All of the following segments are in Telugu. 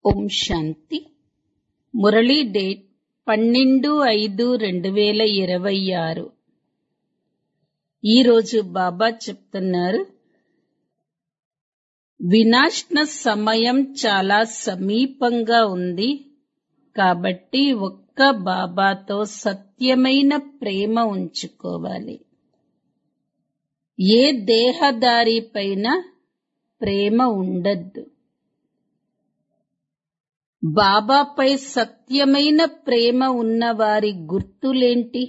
ఓం శాంతి మురళీ డేట్ పన్నెండు ఐదు రెండు వేల ఇరవై ఆరు ఈరోజు బాబా చెప్తున్నారు వినాశన సమయం చాలా సమీపంగా ఉంది కాబట్టి ఒక్క బాబాతో సత్యమైన ప్రేమ ఉంచుకోవాలి ఏ దేహదారి పైన ప్రేమ ఉండద్దు బాబాపై సత్యమైన ప్రేమ ఉన్న వారి గుర్తులేంటి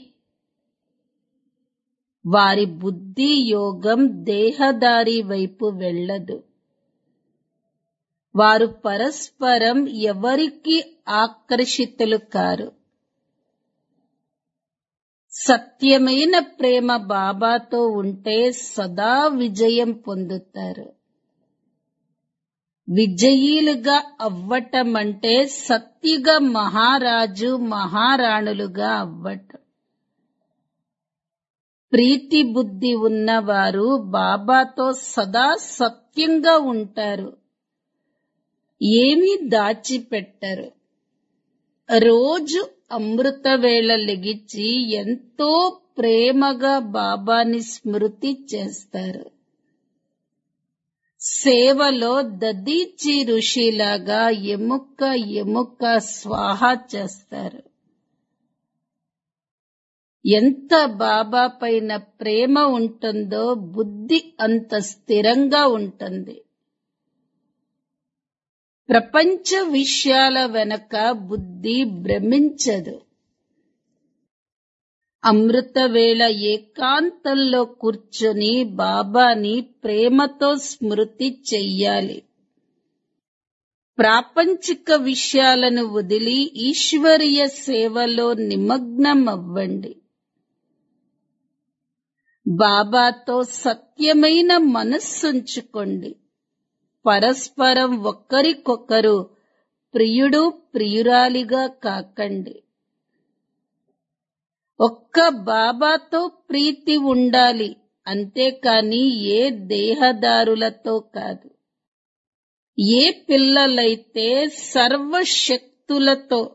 వారి బుద్ధి యోగం దేహదారి వైపు వెళ్ళదు వారు పరస్పరం ఎవరికి ఆకర్షితులు కారు సత్యమైన ప్రేమ బాబాతో ఉంటే సదా విజయం పొందుతారు విజయీలుగా అవ్వటం అంటే సత్యుగా మహారాజు మహారాణులుగా అవ్వటం ప్రీతి బుద్ధి ఉన్నవారు బాబాతో సదా సత్యంగా ఉంటారు ఏమీ దాచిపెట్టరు రోజు అమృత వేళ లెగిచి ఎంతో ప్రేమగా బాబాని స్మృతి చేస్తారు సేవలో దదీచి ఋషిలాగా ఎముక ఎముక స్వాహ చేస్తారు ఎంత బాబా పైన ప్రేమ ఉంటుందో బుద్ధి అంత స్థిరంగా ఉంటుంది ప్రపంచ విషయాల వెనక బుద్ధి భ్రమించదు అమృత వేళ ఏకాంతంలో కూర్చొని బాబాని ప్రేమతో స్మృతి చెయ్యాలి ప్రాపంచిక విషయాలను వదిలి ఈశ్వరీయ సేవలో నిమగ్నం అవ్వండి బాబాతో సత్యమైన మనస్సుంచుకోండి పరస్పరం ఒక్కరికొకరు ప్రియుడు ప్రియురాలిగా కాకండి ఒక్క బాబాతో ప్రీతి ఉండాలి అంతేకాని ఏ దేహదారులతో కాదు ఏ పిల్లలైతే సర్వశక్తులతో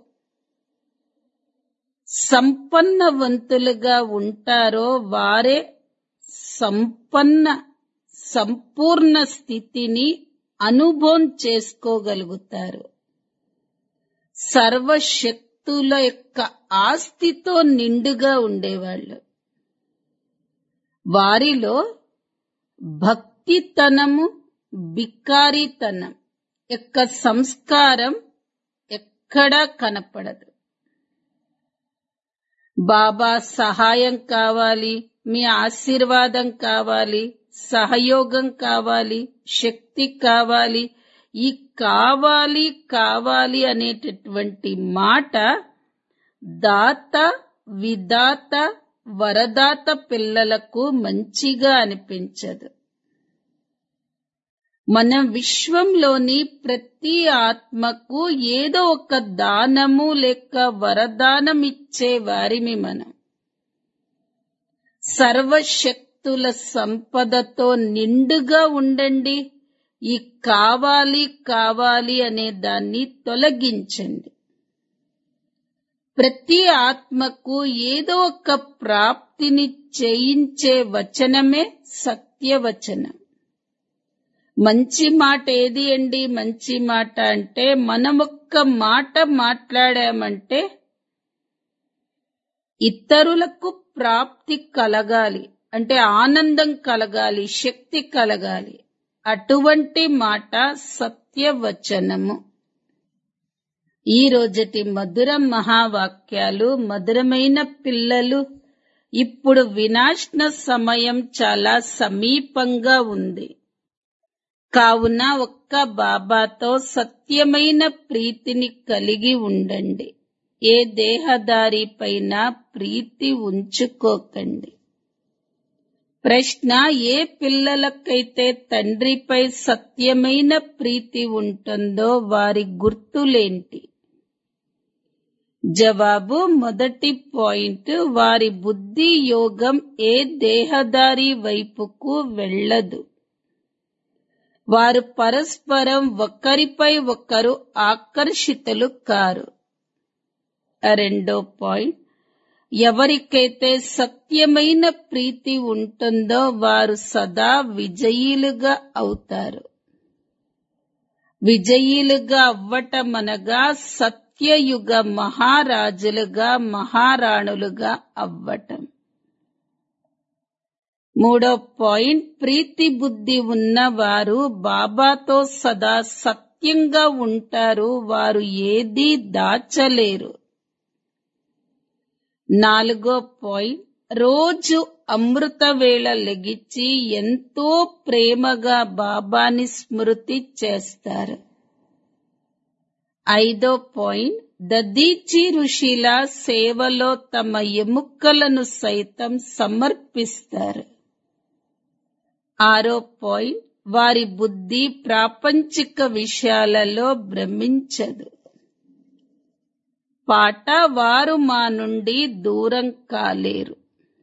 సంపన్నవంతులుగా ఉంటారో వారే సంపన్న సంపూర్ణ స్థితిని అనుభవం చేసుకోగలుగుతారు సర్వశక్తుల యొక్క ఆస్తితో నిండుగా ఉండేవాళ్ళు వారిలో భక్తితనము బిక్కారితనం యొక్క సంస్కారం ఎక్కడా కనపడదు బాబా సహాయం కావాలి మీ ఆశీర్వాదం కావాలి సహయోగం కావాలి శక్తి కావాలి ఈ కావాలి కావాలి అనేటటువంటి మాట దాత విదాత వరదాత పిల్లలకు మంచిగా అనిపించదు మన విశ్వంలోని ప్రతి ఆత్మకు ఏదో ఒక దానము లేక వరదానం ఇచ్చే వారిమి మనం సర్వశక్తుల సంపదతో నిండుగా ఉండండి ఈ కావాలి కావాలి అనే దాన్ని తొలగించండి ప్రతి ఆత్మకు ఏదో ఒక ప్రాప్తిని చేయించే వచనమే సత్యవచనం మంచి మాట ఏది అండి మంచి మాట అంటే మనం ఒక్క మాట మాట్లాడామంటే ఇతరులకు ప్రాప్తి కలగాలి అంటే ఆనందం కలగాలి శక్తి కలగాలి అటువంటి మాట సత్యవచనము ఈ రోజటి మధుర మహావాక్యాలు మధురమైన పిల్లలు ఇప్పుడు వినాశన సమయం చాలా సమీపంగా ఉంది కావున ఒక్క బాబాతో సత్యమైన ప్రీతిని కలిగి ఉండండి ఏ దేహదారి పైన ప్రీతి ఉంచుకోకండి ప్రశ్న ఏ పిల్లలకైతే తండ్రిపై సత్యమైన ప్రీతి ఉంటుందో వారి గుర్తులేంటి జవాబు మొదటి పాయింట్ వారి బుద్ధి యోగం ఏ దేహదారి వైపుకు వెళ్ళదు వారు పరస్పరం ఒకరిపై ఒకరు ఆకర్షితులు కారు రెండో పాయింట్ ఎవరికైతే సత్యమైన ప్రీతి ఉంటుందో వారు సదా విజయీలుగా అవుతారు విజయీలుగా అవ్వటం అనగా సత్యయుగ మహారాజులుగా మహారాణులుగా అవ్వటం మూడో పాయింట్ ప్రీతి బుద్ధి ఉన్నవారు బాబాతో సదా సత్యంగా ఉంటారు వారు ఏదీ దాచలేరు నాలుగో పాయింట్ రోజు అమృత వేళ లెగిచి ఎంతో ప్రేమగా బాబాని స్మృతి చేస్తారు ఐదో పాయింట్ దదీచి ఋషిల సేవలో తమ ఎముకలను సైతం సమర్పిస్తారు ఆరో పాయింట్ వారి బుద్ధి ప్రాపంచిక విషయాలలో భ్రమించదు పాట వారు మా నుండి దూరం కాలేరు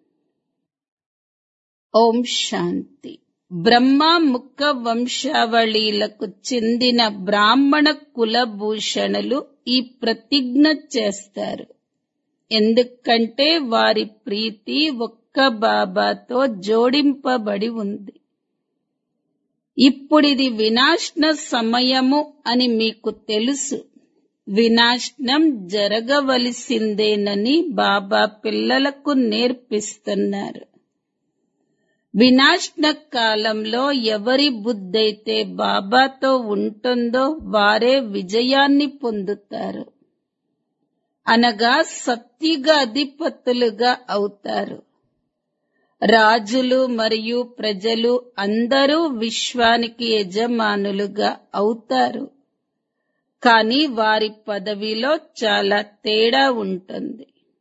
ఓం శాంతి బ్రహ్మ ముఖ వంశావళీలకు చెందిన బ్రాహ్మణ కులభూషణులు ఈ ప్రతిజ్ఞ చేస్తారు ఎందుకంటే వారి ప్రీతి ఒక్క బాబాతో జోడింపబడి ఉంది ఇప్పుడిది వినాశన సమయము అని మీకు తెలుసు వినాశనం జరగవలసిందేనని బాబా పిల్లలకు నేర్పిస్తున్నారు వినాశన కాలంలో ఎవరి బుద్ధైతే బాబాతో ఉంటుందో వారే విజయాన్ని పొందుతారు అనగా సత్తిగా అధిపతులుగా అవుతారు రాజులు మరియు ప్రజలు అందరూ విశ్వానికి యజమానులుగా అవుతారు కానీ వారి పదవిలో చాలా తేడా ఉంటుంది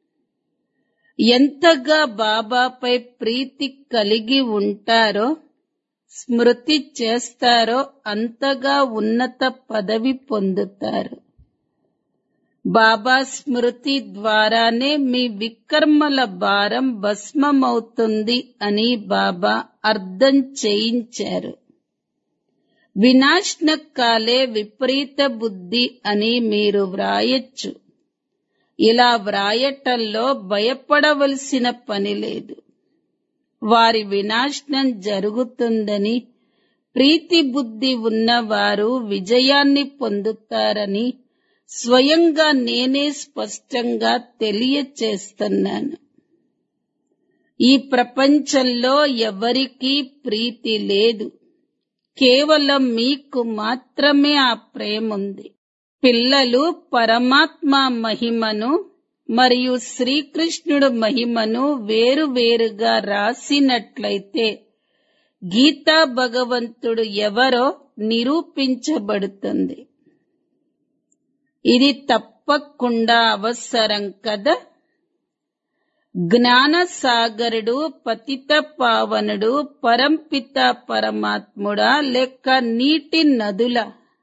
ఎంతగా బాబాపై ప్రీతి కలిగి ఉంటారో స్మృతి చేస్తారో అంతగా ఉన్నత పదవి పొందుతారు బాబా స్మృతి ద్వారానే మీ వికర్మల భారం భస్మమవుతుంది అని బాబా అర్థం చేయించారు వినాశన కాలే విపరీత బుద్ధి అని మీరు వ్రాయొచ్చు ఇలా వ్రాయటంలో భయపడవలసిన పని లేదు వారి వినాశనం జరుగుతుందని ప్రీతి బుద్ధి ఉన్నవారు విజయాన్ని పొందుతారని స్వయంగా నేనే స్పష్టంగా తెలియచేస్తున్నాను ఈ ప్రపంచంలో ఎవరికీ ప్రీతి లేదు కేవలం మీకు మాత్రమే ఆ ప్రేమ ఉంది పిల్లలు పరమాత్మ మహిమను మరియు శ్రీకృష్ణుడు మహిమను వేరువేరుగా రాసినట్లయితే గీతా భగవంతుడు ఎవరో నిరూపించబడుతుంది ఇది తప్పకుండా అవసరం కదా జ్ఞాన సాగరుడు పతిత పావనుడు పరంపిత పరమాత్ముడా లేక నీటి నదుల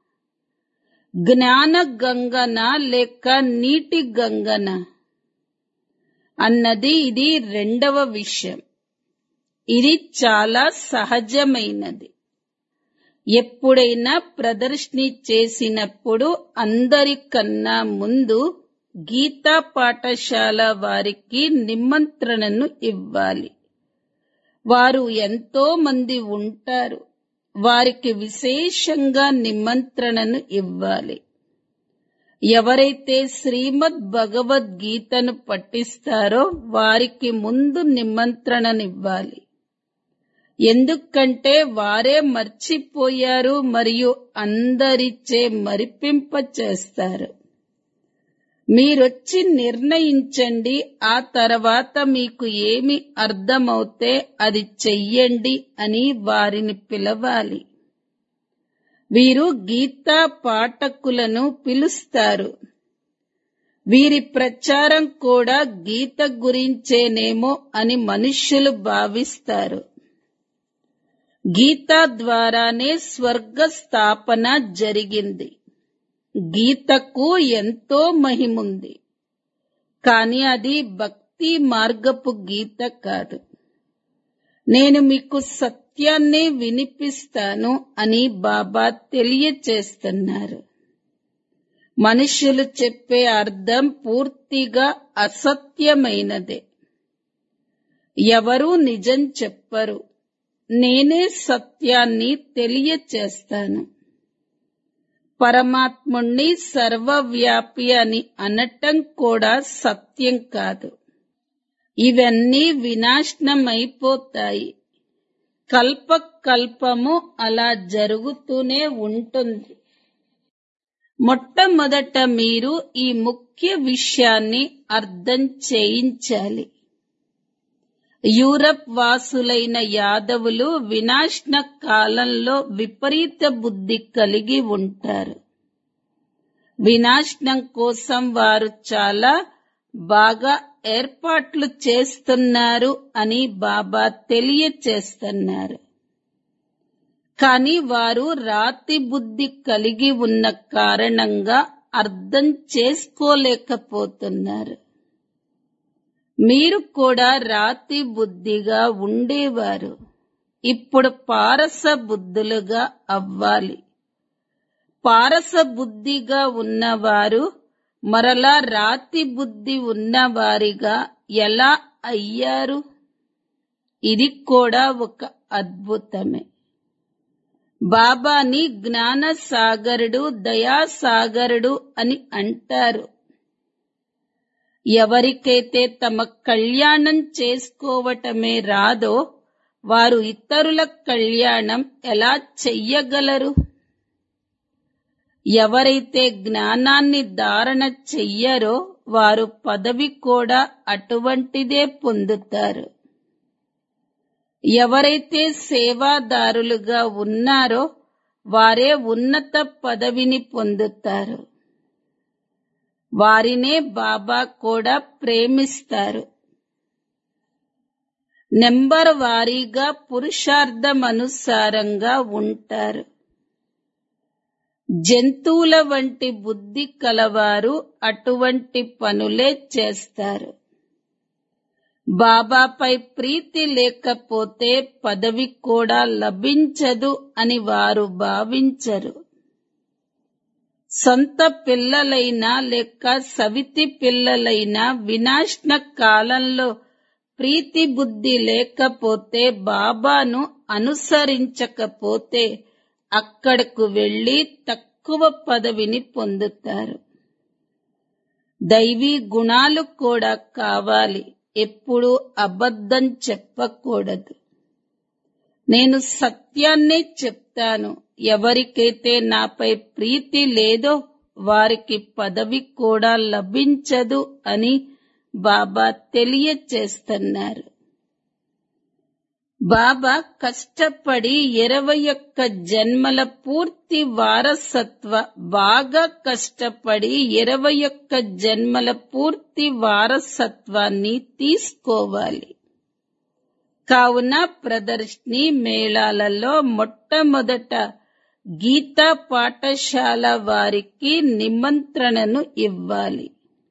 జ్ఞాన గంగన లేక నీటి గంగన అన్నది ఇది రెండవ విషయం ఇది చాలా సహజమైనది ఎప్పుడైనా ప్రదర్శని చేసినప్పుడు అందరికన్నా ముందు గీతా పాఠశాల వారికి నిమంత్రణను ఇవ్వాలి వారు ఎంతో మంది ఉంటారు వారికి విశేషంగా నిమంత్రణను ఇవ్వాలి ఎవరైతే శ్రీమద్ భగవద్గీతను పఠిస్తారో వారికి ముందు నిమంత్రణనివ్వాలి ఎందుకంటే వారే మర్చిపోయారు మరియు అందరిచే మరిపింప చేస్తారు మీరొచ్చి నిర్ణయించండి ఆ తర్వాత మీకు ఏమి అర్థమవుతే అది చెయ్యండి అని వారిని పిలవాలి వీరు గీతా పాఠకులను పిలుస్తారు వీరి ప్రచారం కూడా గీత గురించేనేమో అని మనుష్యులు భావిస్తారు గీత ద్వారానే స్వర్గ స్థాపన జరిగింది గీతకు ఎంతో మహిముంది కాని అది భక్తి మార్గపు గీత కాదు నేను మీకు సత్య సత్యాన్ని వినిపిస్తాను అని బాబా తెలియచేస్తున్నారు మనుషులు చెప్పే అర్థం పూర్తిగా అసత్యమైనదే ఎవరూ నిజం చెప్పరు నేనే సత్యాన్ని తెలియచేస్తాను పరమాత్ముణ్ణి సర్వవ్యాపి అని అనటం కూడా సత్యం కాదు ఇవన్నీ వినాశనమైపోతాయి కల్ప కల్పము అలా జరుగుతూనే ఉంటుంది మొట్టమొదట మీరు ఈ ముఖ్య విషయాన్ని అర్థం చేయించాలి యూరప్ వాసులైన యాదవులు వినాశన కాలంలో విపరీత బుద్ధి కలిగి ఉంటారు వినాశనం కోసం వారు చాలా బాగా ఏర్పాట్లు చేస్తున్నారు అని బాబా తెలియచేస్తున్నారు కానీ వారు రాతి బుద్ధి కలిగి ఉన్న కారణంగా అర్థం చేసుకోలేకపోతున్నారు మీరు కూడా రాతి బుద్ధిగా ఉండేవారు ఇప్పుడు పారస బుద్ధులుగా అవ్వాలి పారస బుద్ధిగా ఉన్నవారు మరలా రాతి బుద్ధి ఉన్నవారిగా ఎలా అయ్యారు ఇది కూడా ఒక అద్భుతమే బాబాని జ్ఞాన సాగరుడు దయాసాగరుడు అని అంటారు ఎవరికైతే తమ కళ్యాణం చేసుకోవటమే రాదో వారు ఇతరుల కళ్యాణం ఎలా చెయ్యగలరు ఎవరైతే జ్ఞానాన్ని ధారణ చెయ్యరో వారు పదవి కూడా అటువంటిదే పొందుతారు ఎవరైతే సేవాదారులుగా ఉన్నారో వారే ఉన్నత పదవిని పొందుతారు వారినే బాబా కూడా ప్రేమిస్తారు నెంబర్ వారీగా పురుషార్థమనుసారంగా ఉంటారు జంతువుల వంటి బుద్ధి కలవారు అటువంటి పనులే చేస్తారు బాబాపై ప్రీతి లేకపోతే పదవి కూడా లభించదు అని వారు భావించరు సొంత పిల్లలైనా లేక సవితి పిల్లలైనా వినాశన కాలంలో ప్రీతి బుద్ధి లేకపోతే బాబాను అనుసరించకపోతే అక్కడకు వెళ్లి తక్కువ పదవిని పొందుతారు దైవీ గుణాలు కూడా కావాలి ఎప్పుడు అబద్ధం చెప్పకూడదు నేను సత్యాన్నే చెప్తాను ఎవరికైతే నాపై ప్రీతి లేదో వారికి పదవి కూడా లభించదు అని బాబా తెలియచేస్తున్నారు బాబా కష్టపడి ఇరవై ఒక్క జన్మల పూర్తి వారసత్వ బాగా కష్టపడి ఇరవై ఒక్క జన్మల పూర్తి వారసత్వాన్ని తీసుకోవాలి కావున ప్రదర్శిని మేళాలలో మొట్టమొదట గీతా పాఠశాల వారికి నిమంత్రణను ఇవ్వాలి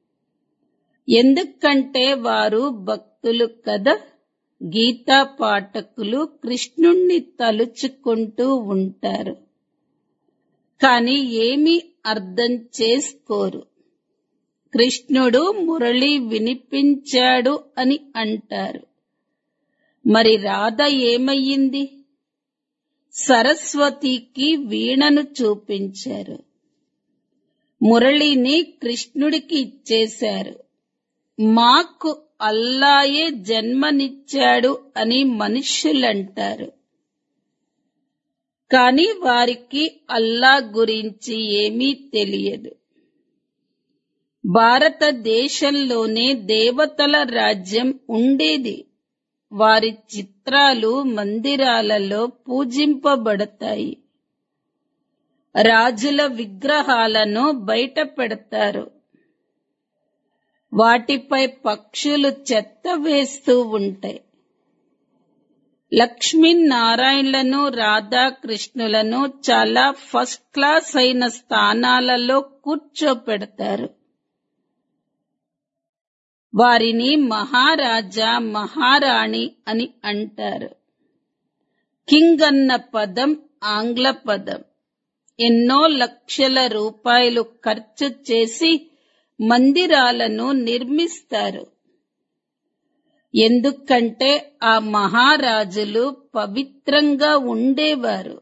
ఎందుకంటే వారు భక్తులు కదా గీతా పాఠకులు కృష్ణుణ్ణి తలుచుకుంటూ ఉంటారు కాని ఏమీ అర్థం చేసుకోరు కృష్ణుడు మురళి వినిపించాడు అని అంటారు మరి రాధ ఏమయ్యింది సరస్వతికి వీణను చూపించారు మురళిని కృష్ణుడికి ఇచ్చేశారు మాకు అల్లాయే జన్మనిచ్చాడు అని మనుష్యులంటారు కాని వారికి అల్లా గురించి ఏమీ తెలియదు భారతదేశంలోనే దేవతల రాజ్యం ఉండేది వారి చిత్రాలు మందిరాలలో పూజింపబడతాయి రాజుల విగ్రహాలను బయట పెడతారు వాటిపై పక్షులు చెత్త వేస్తూ ఉంటాయి లక్ష్మీనారాయణలను రాధాకృష్ణులను చాలా ఫస్ట్ క్లాస్ అయిన స్థానాలలో కూర్చోపెడతారు వారిని మహారాజా మహారాణి అని అంటారు కింగ్ అన్న పదం ఆంగ్ల పదం ఎన్నో లక్షల రూపాయలు ఖర్చు చేసి మందిరాలను నిర్మిస్తారు ఎందుకంటే ఆ మహారాజులు పవిత్రంగా ఉండేవారు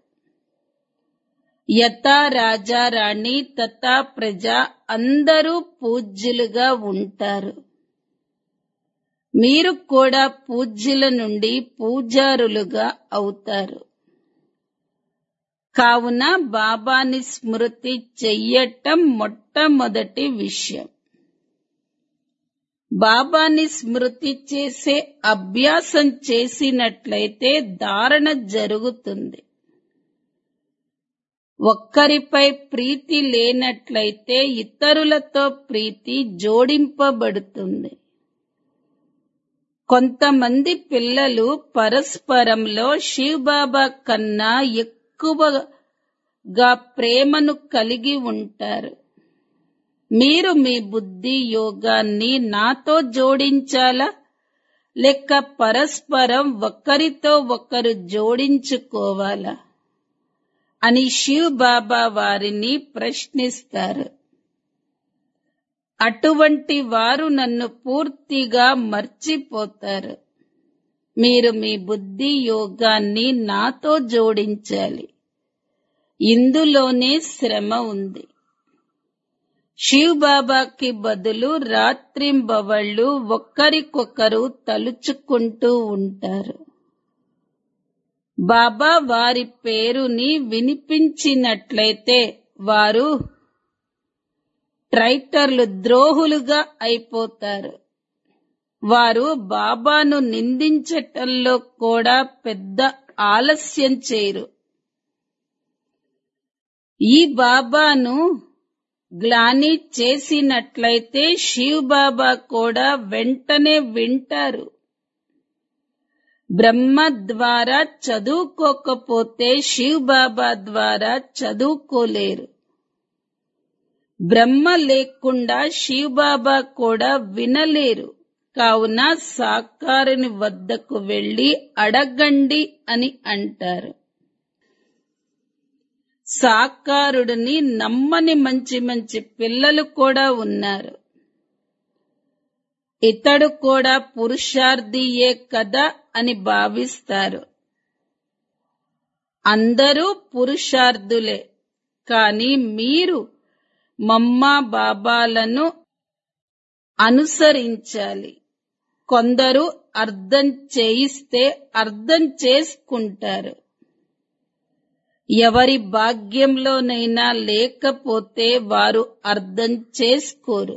యథా రాజా రాణి తథా ప్రజ అందరూ పూజ్యులుగా ఉంటారు మీరు కూడా పూజ్యుల నుండి పూజారులుగా అవుతారు కావున బాబాని స్మృతి చెయ్యటం మొట్టమొదటి విషయం బాబాని స్మృతి చేసే అభ్యాసం చేసినట్లయితే ధారణ జరుగుతుంది ఒక్కరిపై ప్రీతి లేనట్లయితే ఇతరులతో ప్రీతి జోడింపబడుతుంది కొంతమంది పిల్లలు పరస్పరంలో శివబాబా కన్నా ఎక్కువగా ప్రేమను కలిగి ఉంటారు మీరు మీ బుద్ధి యోగాన్ని నాతో జోడించాలా లేక పరస్పరం ఒకరితో ఒకరు జోడించుకోవాలా అని శివ్ బాబా వారిని ప్రశ్నిస్తారు అటువంటి వారు నన్ను పూర్తిగా మర్చిపోతారు మీరు మీ బుద్ధి యోగాన్ని నాతో జోడించాలి ఇందులోనే శ్రమ ఉంది శివ్ బాబాకి బదులు రాత్రింబవళ్ళు ఒక్కరికొకరు తలుచుకుంటూ ఉంటారు బాబా వారి పేరుని వినిపించినట్లయితే వారు ట్రైటర్లు ద్రోహులుగా అయిపోతారు వారు బాబాను నిందించటంలో కూడా పెద్ద ఆలస్యం చేయరు ఈ బాబాను గ్లాని చేసినట్లయితే శివ్ బాబా కూడా వెంటనే వింటారు బ్రహ్మ ద్వారా చదువుకోకపోతే శివ్ బాబా ద్వారా చదువుకోలేరు బ్రహ్మ లేకుండా శివ్ బాబా కూడా వినలేరు కావున సాకారుని వద్దకు వెళ్లి అడగండి అని అంటారు సాకారుడిని నమ్మని మంచి మంచి పిల్లలు కూడా ఉన్నారు ఇతడు కూడా పురుషార్థియే కదా అని భావిస్తారు అందరూ పురుషార్థులే కానీ మీరు మమ్మా బాబాలను అనుసరించాలి కొందరు అర్థం చేయిస్తే అర్థం చేసుకుంటారు ఎవరి భాగ్యంలోనైనా లేకపోతే వారు అర్థం చేసుకోరు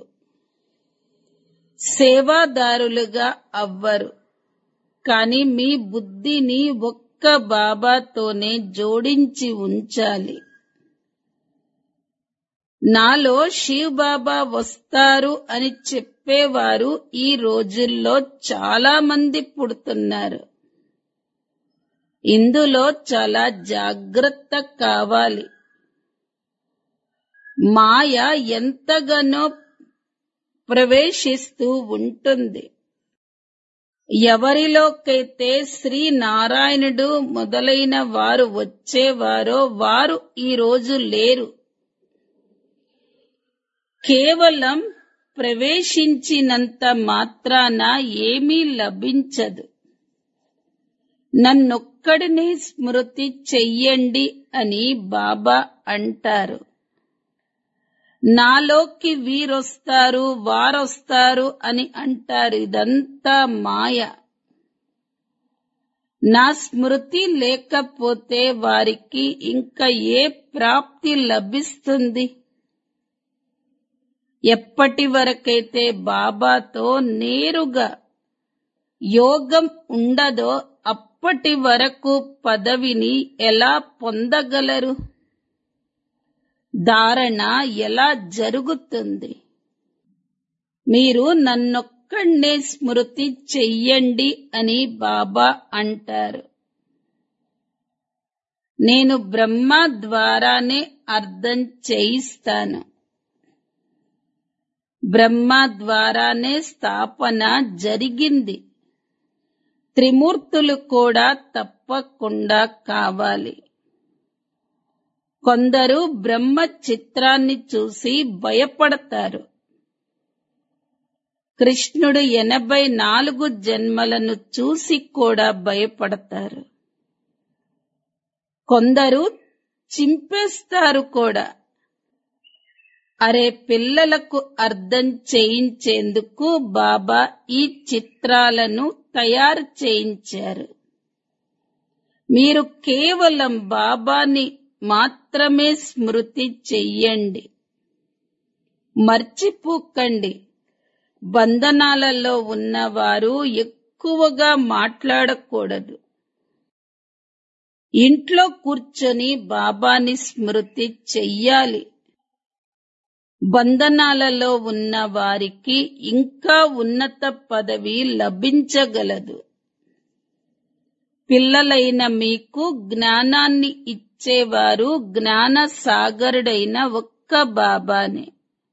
సేవాదారులుగా అవ్వరు కానీ మీ బుద్ధిని ఒక్క బాబాతోనే జోడించి ఉంచాలి నాలో శివ్ బాబా వస్తారు అని చెప్పేవారు ఈ రోజుల్లో చాలా మంది పుడుతున్నారు ఇందులో చాలా జాగ్రత్త కావాలి మాయ ఎంతగానో ప్రవేశిస్తూ ఉంటుంది ఎవరిలోకైతే శ్రీ నారాయణుడు మొదలైన వారు వచ్చేవారో వారు ఈ రోజు లేరు కేవలం ప్రవేశించినంత మాత్రాన ఏమీ లభించదు నన్నొక్కడిని స్మృతి చెయ్యండి అని బాబా అంటారు నాలోకి వీరొస్తారు వారొస్తారు అని అంటారు ఇదంతా మాయ నా స్మృతి లేకపోతే వారికి ఇంకా ఏ ప్రాప్తి లభిస్తుంది ఎప్పటి వరకైతే బాబాతో నేరుగా యోగం ఉండదో అప్పటి వరకు పదవిని ఎలా పొందగలరు ధారణ ఎలా జరుగుతుంది మీరు నన్నొక్కడే స్మృతి చెయ్యండి అని బాబా అంటారు నేను బ్రహ్మ ద్వారానే అర్థం చేయిస్తాను బ్రహ్మ ద్వారానే స్థాపన జరిగింది త్రిమూర్తులు కూడా తప్ప తప్పకుండా కావాలి కొందరు బ్రహ్మ చిత్రాన్ని చూసి భయపడతారు కృష్ణుడు ఎనభై నాలుగు జన్మలను చూసి కూడా భయపడతారు కొందరు చింపేస్తారు కూడా అరే పిల్లలకు అర్థం చేయించేందుకు బాబా ఈ చిత్రాలను తయారు చేయించారు మీరు కేవలం బాబాని మాత్రమే స్మృతి చెయ్యండి మర్చిపోకండి బంధనాలలో ఉన్నవారు ఎక్కువగా మాట్లాడకూడదు ఇంట్లో కూర్చొని బాబాని స్మృతి చెయ్యాలి బంధనాలలో ఉన్న వారికి ఇంకా ఉన్నత పదవి లభించగలదు పిల్లలైన మీకు జ్ఞానాన్ని ఇచ్చేవారు జ్ఞాన సాగరుడైన ఒక్క బాబానే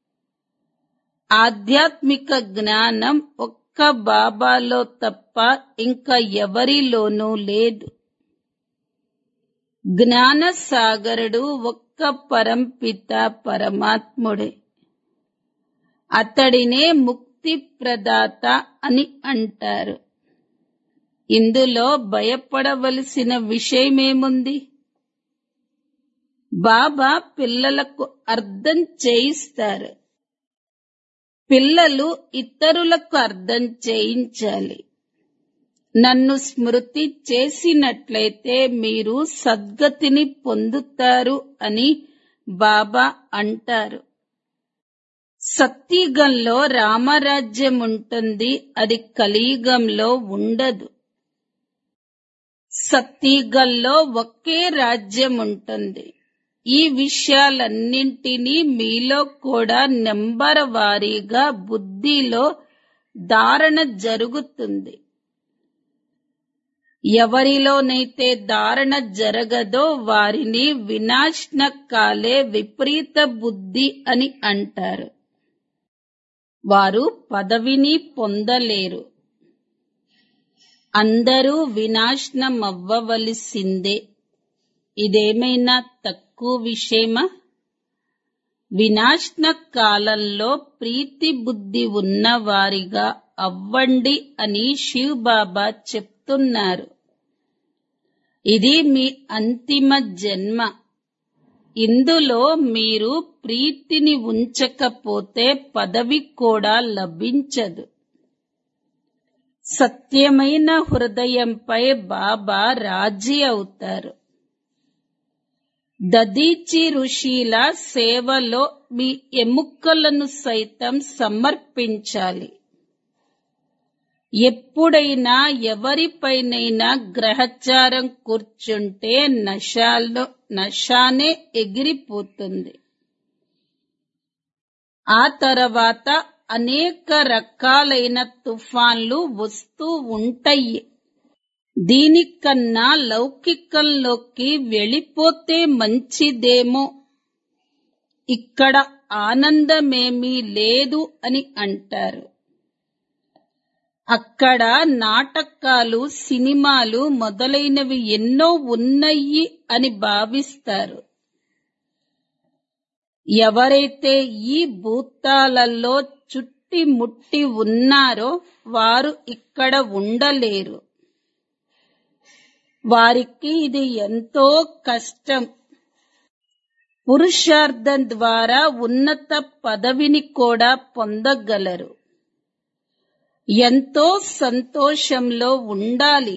ఆధ్యాత్మిక జ్ఞానం ఒక్క బాబాలో తప్ప ఇంకా ఎవరిలోనూ లేదు జ్ఞాన సాగరుడు ఒక్క పరంపిత పరమాత్ముడే అతడినే ముక్తి ప్రదాత అని అంటారు ఇందులో భయపడవలసిన విషయమేముంది బాబా పిల్లలకు అర్థం చేయిస్తారు పిల్లలు ఇతరులకు అర్థం చేయించాలి నన్ను స్మృతి చేసినట్లయితే మీరు సద్గతిని పొందుతారు అని బాబా అంటారు సత్యుగంలో రామరాజ్యం ఉంటుంది అది కలియుగంలో ఉండదు సత్యుగంలో ఒకే రాజ్యం ఉంటుంది ఈ విషయాలన్నింటినీ మీలో కూడా నెంబర్ వారీగా బుద్ధిలో ధారణ జరుగుతుంది ఎవరిలోనైతే ధారణ జరగదో వారిని వినాశన కాలే విపరీత బుద్ధి అని అంటారు వారు పదవిని పొందలేరు అందరూ వినాశనం అవ్వవలసిందే ఇదేమైనా తక్కువ విషయమా వినాశన కాలంలో ప్రీతి బుద్ధి ఉన్నవారిగా అవ్వండి అని శివ్ బాబా చెప్తున్నారు ఇది మీ అంతిమ జన్మ ఇందులో మీరు ప్రీతిని ఉంచకపోతే పదవి కూడా లభించదు సత్యమైన హృదయంపై బాబా రాజీ అవుతారు దదీచి ఋషిల సేవలో మీ ఎముకలను సైతం సమర్పించాలి ఎప్పుడైనా ఎవరిపైనైనా గ్రహచారం కూర్చుంటే నశాల్లో నశానే ఎగిరిపోతుంది ఆ తర్వాత అనేక రకాలైన తుఫాన్లు వస్తూ ఉంటాయి దీనికన్నా లౌకికంలోకి వెళ్ళిపోతే మంచిదేమో ఇక్కడ ఆనందమేమీ లేదు అని అంటారు అక్కడ నాటకాలు సినిమాలు మొదలైనవి ఎన్నో ఉన్నాయి అని భావిస్తారు ఎవరైతే ఈ భూతాలలో చుట్టి ముట్టి ఉన్నారో వారు ఇక్కడ ఉండలేరు వారికి ఇది ఎంతో కష్టం పురుషార్థం ద్వారా ఉన్నత పదవిని కూడా పొందగలరు ఎంతో సంతోషంలో ఉండాలి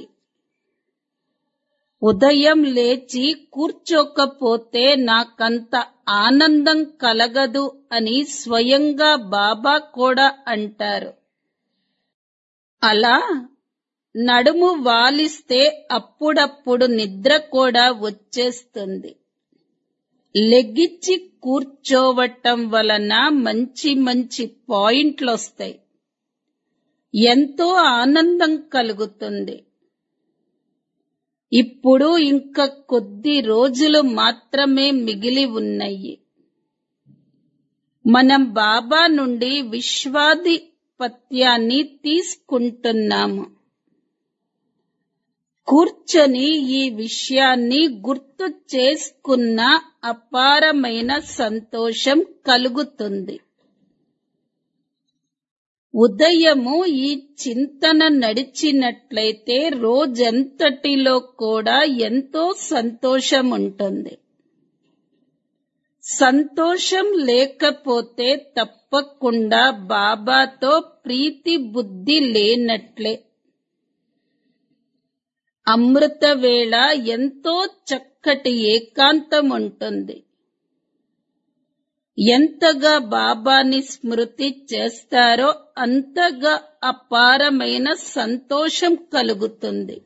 ఉదయం లేచి కూర్చోకపోతే నాకంత ఆనందం కలగదు అని స్వయంగా బాబా కూడా అంటారు అలా నడుము వాలిస్తే అప్పుడప్పుడు నిద్ర కూడా వచ్చేస్తుంది లెగ్గిచ్చి కూర్చోవటం వలన మంచి మంచి పాయింట్లు వస్తాయి ఎంతో ఆనందం కలుగుతుంది ఇప్పుడు ఇంకా కొద్ది రోజులు మాత్రమే మిగిలి ఉన్నాయి మనం బాబా నుండి విశ్వాధిపత్యాన్ని తీసుకుంటున్నాము కూర్చొని ఈ విషయాన్ని గుర్తు చేసుకున్న అపారమైన సంతోషం కలుగుతుంది ఉదయము ఈ చింతన నడిచినట్లయితే రోజంతటిలో కూడా ఎంతో సంతోషం ఉంటుంది సంతోషం లేకపోతే తప్పకుండా బాబాతో ప్రీతి బుద్ధి లేనట్లే అమృత వేళ ఎంతో చక్కటి ఏకాంతం ఉంటుంది ఎంతగా బాబాని స్మృతి చేస్తారో అంతగా అపారమైన సంతోషం కలుగుతుంది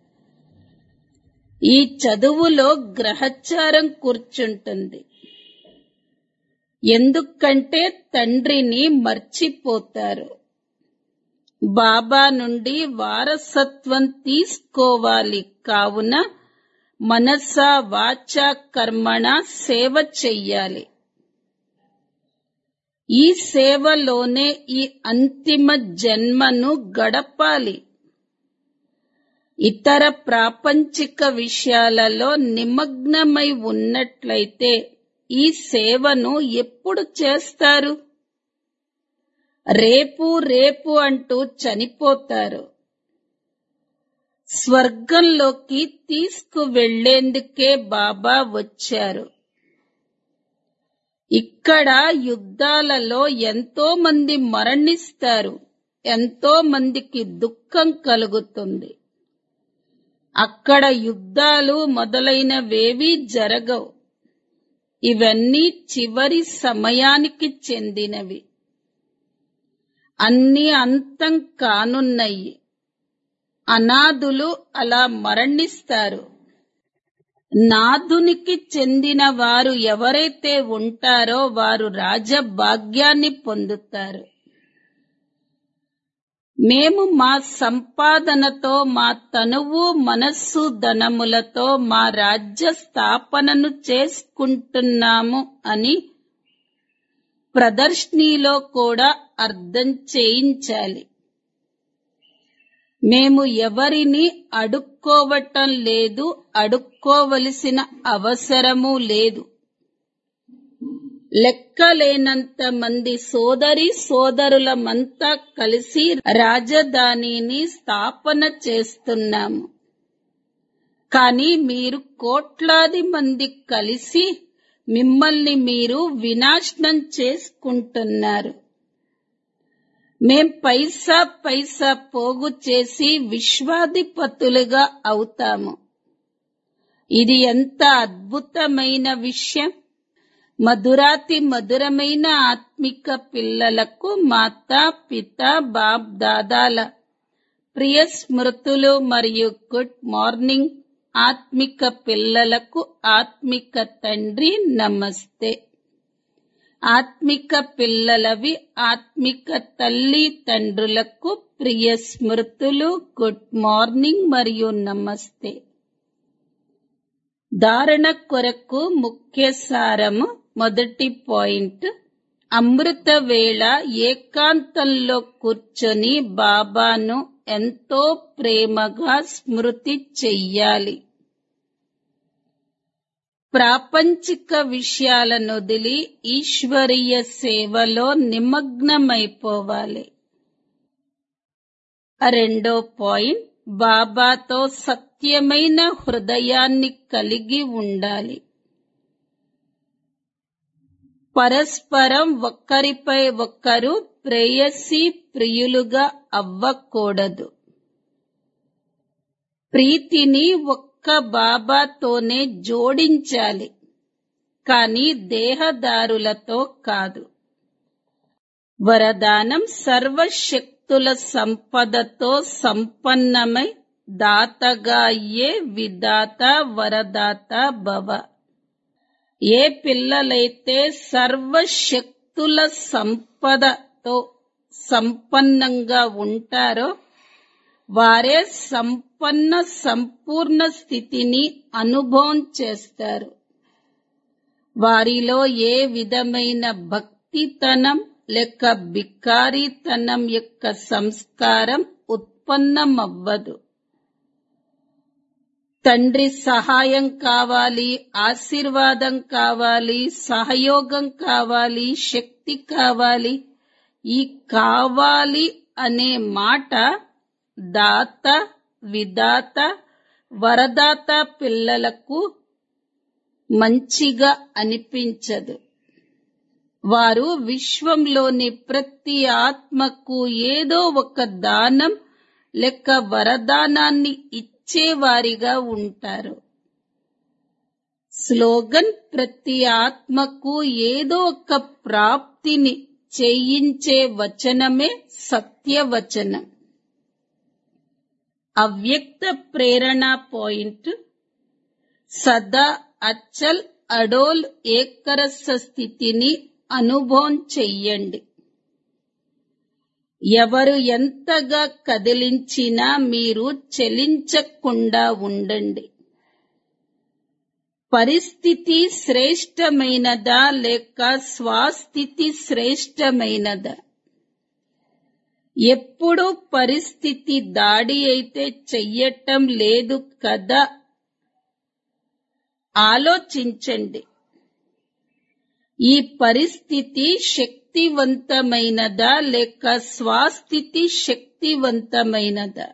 ఈ చదువులో గ్రహచారం కూర్చుంటుంది ఎందుకంటే తండ్రిని మర్చిపోతారు బాబా నుండి వారసత్వం తీసుకోవాలి కావున మనస వాచ కర్మణ సేవ చెయ్యాలి ఈ సేవలోనే ఈ అంతిమ జన్మను గడపాలి ఇతర ప్రాపంచిక విషయాలలో నిమగ్నమై ఉన్నట్లయితే ఈ సేవను ఎప్పుడు చేస్తారు రేపు రేపు అంటూ చనిపోతారు స్వర్గంలోకి తీసుకువెళ్లేందుకే బాబా వచ్చారు ఇక్కడ యుద్ధాలలో ఎంతో మంది మరణిస్తారు ఎంతో మందికి దుఃఖం కలుగుతుంది అక్కడ యుద్ధాలు మొదలైనవేవీ జరగవు ఇవన్నీ చివరి సమయానికి చెందినవి అన్ని అంతం కానున్నాయి అనాథులు అలా మరణిస్తారు నాథునికి చెందిన వారు ఎవరైతే ఉంటారో వారు రాజభాగ్యాన్ని పొందుతారు మేము మా సంపాదనతో మా తనువు మనస్సు ధనములతో మా రాజ్య స్థాపనను చేసుకుంటున్నాము అని ప్రదర్శనీలో కూడా అర్థం చేయించాలి మేము ఎవరిని అడుక్కోవటం లేదు అడుక్కోవలసిన అవసరము లేదు లెక్కలేనంత మంది సోదరి సోదరులమంతా కలిసి రాజధానిని స్థాపన చేస్తున్నాము కానీ మీరు కోట్లాది మంది కలిసి మిమ్మల్ని మీరు వినాశనం చేసుకుంటున్నారు మేం పైసా పైసా పోగు చేసి విశ్వాధిపతులుగా అవుతాము ఇది ఎంత అద్భుతమైన విషయం మధురాతి మధురమైన ఆత్మిక పిల్లలకు మాతా పిత బాప్ దాదాల ప్రియ స్మృతులు మరియు గుడ్ మార్నింగ్ ఆత్మిక పిల్లలకు ఆత్మిక తండ్రి నమస్తే ఆత్మిక పిల్లలవి ఆత్మిక తల్లి తండ్రులకు ప్రియ స్మృతులు గుడ్ మార్నింగ్ మరియు నమస్తే ధారణ కొరకు ముఖ్య సారము మొదటి పాయింట్ అమృత వేళ ఏకాంతంలో కూర్చొని బాబాను ఎంతో ప్రేమగా స్మృతి చెయ్యాలి ప్రాపంచిక విషయాలను వదిలి ఈశ్వరీయ సేవలో నిమగ్నమైపోవాలి రెండో పాయింట్ బాబాతో సత్యమైన హృదయాన్ని కలిగి ఉండాలి పరస్పరం ఒక్కరిపై ఒక్కరు ప్రేయసి ప్రియులుగా అవ్వకూడదు ప్రీతిని ఒక్క బాబాతోనే జోడించాలి కానీ దేహదారులతో కాదు వరదానం సర్వశక్తుల సంపదతో సంపన్నమై దాతగా అయ్యే విదాత వరదాత భవ ఏ పిల్లలైతే సర్వశక్తుల సంపదతో సంపన్నంగా ఉంటారో వారే సంపన్న సంపూర్ణ స్థితిని అనుభవం చేస్తారు వారిలో ఏ విధమైన భక్తితనం లేక బికారితనం యొక్క సంస్కారం ఉత్పన్నమవ్వదు తండ్రి సహాయం కావాలి ఆశీర్వాదం కావాలి సహయోగం కావాలి శక్తి కావాలి ఈ కావాలి అనే మాట దాత విదాత వరదాత పిల్లలకు మంచిగా అనిపించదు వారు విశ్వంలోని ప్రతి ఆత్మకు ఏదో ఒక దానం లేక వరదానాన్ని ఇచ్చేవారిగా ఉంటారు స్లోగన్ ప్రతి ఆత్మకు ఏదో ఒక ప్రాప్తిని చేయించే వచనమే సత్యవచనం అవ్యక్త ప్రేరణ పాయింట్ సదా అచ్చల్ అడోల్ ఏకరస స్థితిని అనుభవం చెయ్యండి ఎవరు ఎంతగా కదిలించినా మీరు చలించకుండా ఉండండి పరిస్థితి శ్రేష్టమైనదా లేక స్వాస్థితి శ్రేష్టమైనదా ఎప్పుడు పరిస్థితి దాడి అయితే చెయ్యటం లేదు కదా ఆలోచించండి ఈ పరిస్థితి శక్తివంతమైనదా లేక స్వాస్థితి శక్తివంతమైనదా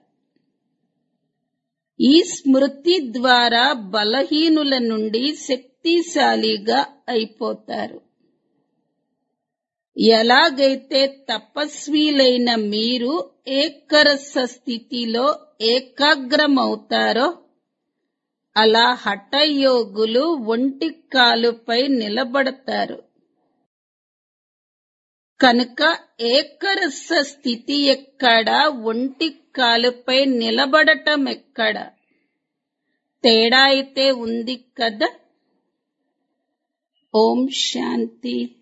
ఈ స్మృతి ద్వారా బలహీనుల నుండి శక్తిశాలిగా అయిపోతారు ఎలాగైతే తపస్వీలైన మీరు ఏకరస స్థితిలో ఏకాగ్రమవుతారో అలా హఠయోగులు ఒంటి కాలుపై నిలబడతారు కనుక ఏకరస స్థితి ఎక్కడ ఒంటి కాలుపై నిలబడటం ఎక్కడ తేడా అయితే ఉంది కదా ఓం శాంతి